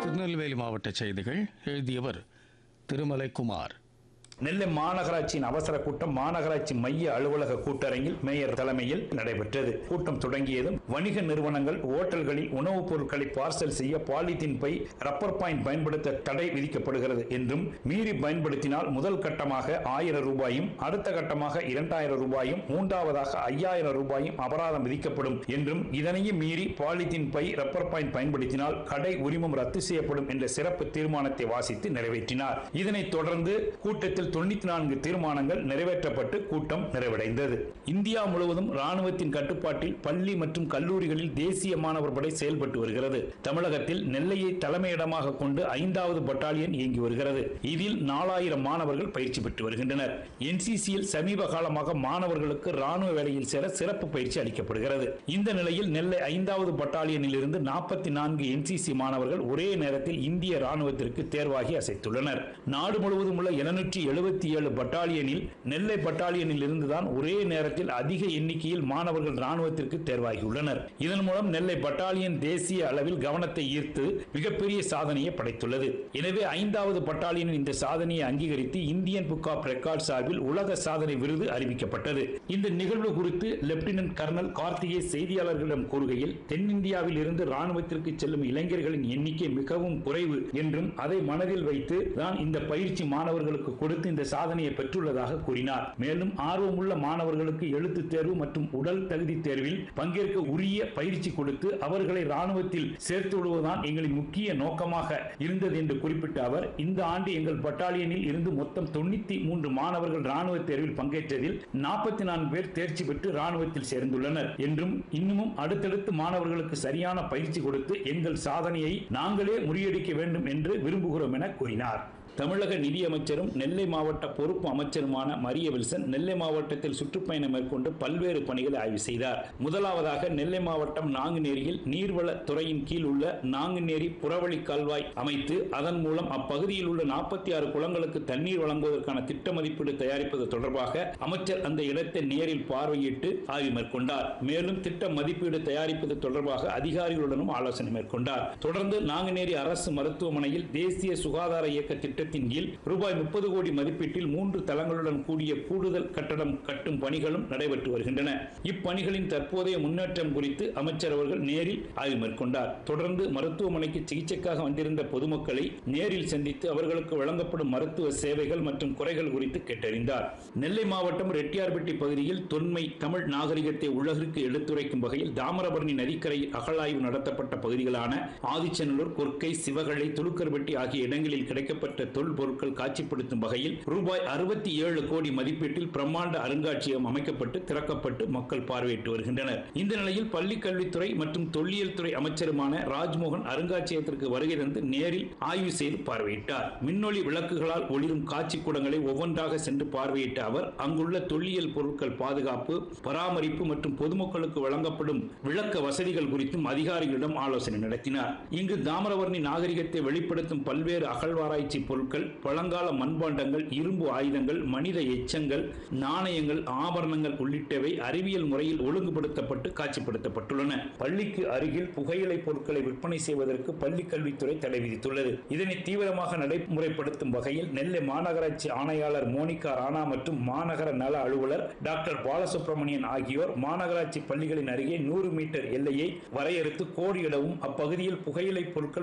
திருநெல்வேலி மாவட்ட செய்திகள் எழுதியவர் திருமலைக்குமார் நெல்லை மாநகராட்சியின் அவசர கூட்டம் மாநகராட்சி மைய அலுவலக கூட்டரங்கில் மேயர் தலைமையில் நடைபெற்றது கூட்டம் தொடங்கியதும் வணிக நிறுவனங்கள் ஓட்டல்களில் உணவுப் பொருட்களை பார்சல் செய்ய பாலித்தீன் பை ரப்பர் பாயிண்ட் பயன்படுத்த தடை விதிக்கப்படுகிறது என்றும் மீறி பயன்படுத்தினால் முதல் கட்டமாக ஆயிரம் ரூபாயும் அடுத்த கட்டமாக இரண்டாயிரம் ரூபாயும் மூன்றாவதாக ஐயாயிரம் ரூபாயும் அபராதம் விதிக்கப்படும் என்றும் இதனையும் மீறி பாலித்தீன் பை ரப்பர் பாயிண்ட் பயன்படுத்தினால் கடை உரிமம் ரத்து செய்யப்படும் என்ற சிறப்பு தீர்மானத்தை வாசித்து நிறைவேற்றினார் இதனைத் தொடர்ந்து கூட்டத்தில் தொண்ணூத்தி நான்கு தீர்மானங்கள் நிறைவேற்றப்பட்டு கூட்டம் நிறைவடைந்தது இந்தியா முழுவதும் ராணுவத்தின் கட்டுப்பாட்டில் பள்ளி மற்றும் கல்லூரிகளில் தேசிய மாணவர் படை செயல்பட்டு வருகிறது தமிழகத்தில் நெல்லையை தலைமையிடமாக கொண்டு ஐந்தாவது பட்டாலியன் இயங்கி வருகிறது இதில் நாலாயிரம் மாணவர்கள் பயிற்சி பெற்று வருகின்றனர் என்சிசியில் சமீப காலமாக மாணவர்களுக்கு ராணுவ வேலையில் சேர சிறப்பு பயிற்சி அளிக்கப்படுகிறது இந்த நிலையில் நெல்லை ஐந்தாவது பட்டாலியனில் இருந்து நாற்பத்தி நான்கு என்சிசி மாணவர்கள் ஒரே நேரத்தில் இந்திய ராணுவத்திற்கு தேர்வாகி அசைத்துள்ளனர் நாடு முழுவதும் உள்ள இருநூற்றி எழுபத்தி ஏழு பட்டாலியனில் நெல்லை பட்டாலியனில் இருந்துதான் ஒரே நேரத்தில் அதிக எண்ணிக்கையில் மாணவர்கள் ராணுவத்திற்கு தேர்வாகியுள்ளனர் இதன் மூலம் நெல்லை பட்டாலியன் தேசிய அளவில் கவனத்தை ஈர்த்து மிகப்பெரிய சாதனையை படைத்துள்ளது எனவே ஐந்தாவது பட்டாலியனின் இந்த சாதனையை அங்கீகரித்து இந்தியன் புக் ஆஃப் ரெக்கார்ட் சார்பில் உலக சாதனை விருது அறிவிக்கப்பட்டது இந்த நிகழ்வு குறித்து லெப்டினன்ட் கர்னல் கார்த்திகே செய்தியாளர்களிடம் கூறுகையில் தென்னிந்தியாவில் இருந்து ராணுவத்திற்கு செல்லும் இளைஞர்களின் எண்ணிக்கை மிகவும் குறைவு என்றும் அதை மனதில் வைத்து தான் இந்த பயிற்சி மாணவர்களுக்கு கொடுத்து இந்த சாதனையை பெற்றுள்ளதாக கூறினார் மேலும் ஆர்வமுள்ள மாணவர்களுக்கு எழுத்து தேர்வு மற்றும் உடல் தகுதி தேர்வில் பங்கேற்க உரிய பயிற்சி கொடுத்து அவர்களை ராணுவத்தில் சேர்த்து விடுவதுதான் எங்களின் முக்கிய நோக்கமாக இருந்தது என்று குறிப்பிட்ட அவர் இந்த ஆண்டு எங்கள் பட்டாலியனில் இருந்து மொத்தம் தொண்ணூத்தி மூன்று மாணவர்கள் ராணுவ தேர்வில் பங்கேற்றதில் நாற்பத்தி நான்கு பேர் தேர்ச்சி பெற்று ராணுவத்தில் சேர்ந்துள்ளனர் என்றும் இன்னமும் அடுத்தடுத்து மாணவர்களுக்கு சரியான பயிற்சி கொடுத்து எங்கள் சாதனையை நாங்களே முறியடிக்க வேண்டும் என்று விரும்புகிறோம் என கூறினார் தமிழக நிதியமைச்சரும் நெல்லை மாவட்ட பொறுப்பு அமைச்சருமான மரிய வில்சன் நெல்லை மாவட்டத்தில் சுற்றுப்பயணம் மேற்கொண்டு பல்வேறு பணிகளை ஆய்வு செய்தார் முதலாவதாக நெல்லை மாவட்டம் நாங்குநேரியில் நீர்வள துறையின் கீழ் உள்ள நாங்குநேரி புறவழி கால்வாய் அமைத்து அதன் மூலம் அப்பகுதியில் உள்ள நாற்பத்தி ஆறு குளங்களுக்கு தண்ணீர் வழங்குவதற்கான திட்ட மதிப்பீடு தயாரிப்பது தொடர்பாக அமைச்சர் அந்த இடத்தை நேரில் பார்வையிட்டு ஆய்வு மேற்கொண்டார் மேலும் திட்ட மதிப்பீடு தயாரிப்பது தொடர்பாக அதிகாரிகளுடனும் ஆலோசனை மேற்கொண்டார் தொடர்ந்து நாங்குநேரி அரசு மருத்துவமனையில் தேசிய சுகாதார இயக்க திட்ட திட்டத்தின் கீழ் ரூபாய் முப்பது கோடி மதிப்பீட்டில் மூன்று தளங்களுடன் கூடிய கூடுதல் கட்டடம் கட்டும் பணிகளும் நடைபெற்று வருகின்றன இப்பணிகளின் தற்போதைய முன்னேற்றம் குறித்து அமைச்சர் அவர்கள் நேரில் ஆய்வு மேற்கொண்டார் தொடர்ந்து மருத்துவமனைக்கு சிகிச்சைக்காக வந்திருந்த பொதுமக்களை நேரில் சந்தித்து அவர்களுக்கு வழங்கப்படும் மருத்துவ சேவைகள் மற்றும் குறைகள் குறித்து கேட்டறிந்தார் நெல்லை மாவட்டம் ரெட்டியார்பட்டி பகுதியில் தொன்மை தமிழ் நாகரிகத்தை உலகிற்கு எடுத்துரைக்கும் வகையில் தாமிரபரணி நதிக்கரையில் அகழாய்வு நடத்தப்பட்ட பகுதிகளான ஆதிச்சநல்லூர் கொர்க்கை சிவகழை துலுக்கர்பட்டி ஆகிய இடங்களில் கிடைக்கப்பட்ட தொல் பொருட்கள் காட்சிப்படுத்தும் வகையில் ரூபாய் அறுபத்தி ஏழு கோடி மதிப்பீட்டில் பிரம்மாண்ட அருங்காட்சியகம் அமைக்கப்பட்டு திறக்கப்பட்டு மக்கள் பார்வையிட்டு வருகின்றனர் இந்த நிலையில் பள்ளி கல்வித்துறை மற்றும் தொல்லியல் துறை அமைச்சருமான ராஜ்மோகன் அருங்காட்சியகத்திற்கு வருகை தந்து நேரில் ஆய்வு செய்து பார்வையிட்டார் மின்னொளி விளக்குகளால் ஒளிரும் காட்சி கூடங்களை ஒவ்வொன்றாக சென்று பார்வையிட்ட அவர் அங்குள்ள தொல்லியல் பொருட்கள் பாதுகாப்பு பராமரிப்பு மற்றும் பொதுமக்களுக்கு வழங்கப்படும் விளக்க வசதிகள் குறித்தும் அதிகாரிகளிடம் ஆலோசனை நடத்தினார் இங்கு தாமிரவர்ணி நாகரிகத்தை வெளிப்படுத்தும் பல்வேறு அகழ்வாராய்ச்சி பொருட்கள் பழங்கால மண்பாண்டங்கள் இரும்பு ஆயுதங்கள் மனித எச்சங்கள் நாணயங்கள் ஆபரணங்கள் உள்ளிட்டவை அறிவியல் முறையில் ஒழுங்குபடுத்தப்பட்டு காட்சிப்படுத்தப்பட்டுள்ளன பள்ளிக்கு அருகில் புகையிலை பொருட்களை விற்பனை செய்வதற்கு பள்ளி கல்வித்துறை தடை விதித்துள்ளது இதனை தீவிரமாக நடைமுறைப்படுத்தும் வகையில் நெல்லை மாநகராட்சி ஆணையாளர் மோனிகா ராணா மற்றும் மாநகர நல அலுவலர் டாக்டர் பாலசுப்ரமணியன் ஆகியோர் மாநகராட்சி பள்ளிகளின் அருகே நூறு மீட்டர் எல்லையை வரையறுத்து கோடியிடவும் அப்பகுதியில் புகையிலை பொருட்கள்